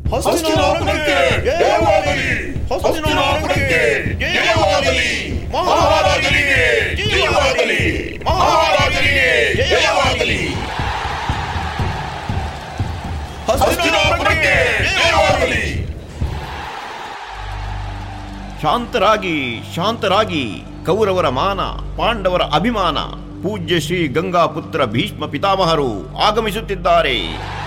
ಹಸ್ತಿನಾಪುರಕ್ಕೆ ಜಯವಾಗಲಿ ಹಸ್ತಿನಾಪುರಕ್ಕೆ ಜಯವಾಗಲಿ ಮಹಾರಾಜರಿಗೆ ಜಯವಾಗಲಿ ಮಹಾರಾಜರಿಗೆ ಜಯವಾಗಲಿ ಹಸ್ತಿನಾಪುರಕ್ಕೆ ಜಯವಾಗಲಿ ಶಾಂತರಾಗಿ ಶಾಂತರಾಗಿ ಕೌರವರ ಮಾನ ಪಾಂಡವರ ಅಭಿಮಾನ ಪೂಜ್ಯ ಶ್ರೀ ಗಂಗಾಪುತ್ರ ಭೀಷ್ಮ ಪಿತಾಮಹರು ಆಗಮಿಸುತ್ತಿದ್ದಾರೆ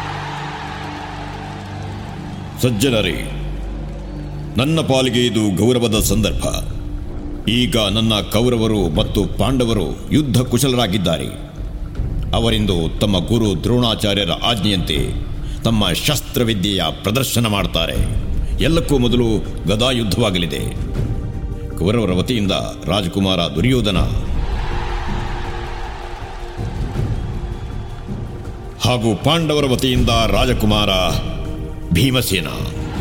ಸಜ್ಜನರೇ ನನ್ನ ಪಾಲಿಗೆ ಇದು ಗೌರವದ ಸಂದರ್ಭ ಈಗ ನನ್ನ ಕೌರವರು ಮತ್ತು ಪಾಂಡವರು ಯುದ್ಧ ಕುಶಲರಾಗಿದ್ದಾರೆ ಅವರಿಂದು ತಮ್ಮ ಗುರು ದ್ರೋಣಾಚಾರ್ಯರ ಆಜ್ಞೆಯಂತೆ ತಮ್ಮ ಶಸ್ತ್ರವಿದ್ಯೆಯ ಪ್ರದರ್ಶನ ಮಾಡ್ತಾರೆ ಎಲ್ಲಕ್ಕೂ ಮೊದಲು ಗದಾಯುದ್ಧವಾಗಲಿದೆ ಕೌರವರ ವತಿಯಿಂದ ರಾಜಕುಮಾರ ದುರ್ಯೋಧನ ಹಾಗೂ ಪಾಂಡವರ ವತಿಯಿಂದ ರಾಜಕುಮಾರ ಭೀಮಸೇನ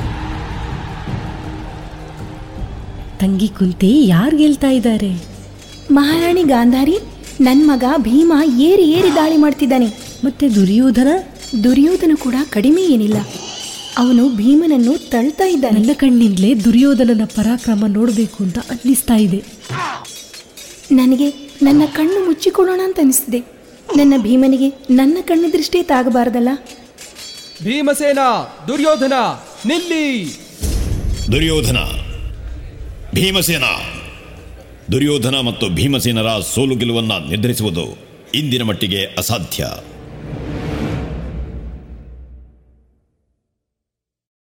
ತಂಗಿ ಕುಂತಿ ಯಾರು ಗೆಲ್ತಾ ಇದ್ದಾರೆ ಮಹಾರಾಣಿ ಗಾಂಧಾರಿ ನನ್ ಮಗ ಭೀಮ ಏರಿ ಏರಿ ದಾಳಿ ಮಾಡ್ತಿದ್ದಾನೆ ಮತ್ತೆ ದುರ್ಯೋಧನ ದುರ್ಯೋಧನ ಕೂಡ ಕಡಿಮೆ ಏನಿಲ್ಲ ಅವನು ಭೀಮನನ್ನು ತಳ್ತಾ ಇದ್ದಾನೆ ನನ್ನ ಕಣ್ಣಿಂದಲೇ ದುರ್ಯೋಧನನ ಪರಾಕ್ರಮ ನೋಡಬೇಕು ಅಂತ ಅನ್ನಿಸ್ತಾ ಇದೆ ನನಗೆ ನನ್ನ ಕಣ್ಣು ಮುಚ್ಚಿಕೊಳ್ಳೋಣ ಅಂತ ಅನಿಸ್ತಿದೆ ನನ್ನ ಭೀಮನಿಗೆ ನನ್ನ ಕಣ್ಣು ದೃಷ್ಟಿ ತಾಗಬಾರದಲ್ಲ ಭೀಮಸೇನ ದುರ್ಯೋಧನ ನಿಲ್ಲಿ ದುರ್ಯೋಧನ ಭೀಮಸೇನ ದುರ್ಯೋಧನ ಮತ್ತು ಭೀಮಸೇನರ ಸೋಲು ಗೆಲುವನ್ನ ನಿರ್ಧರಿಸುವುದು ಇಂದಿನ ಮಟ್ಟಿಗೆ ಅಸಾಧ್ಯ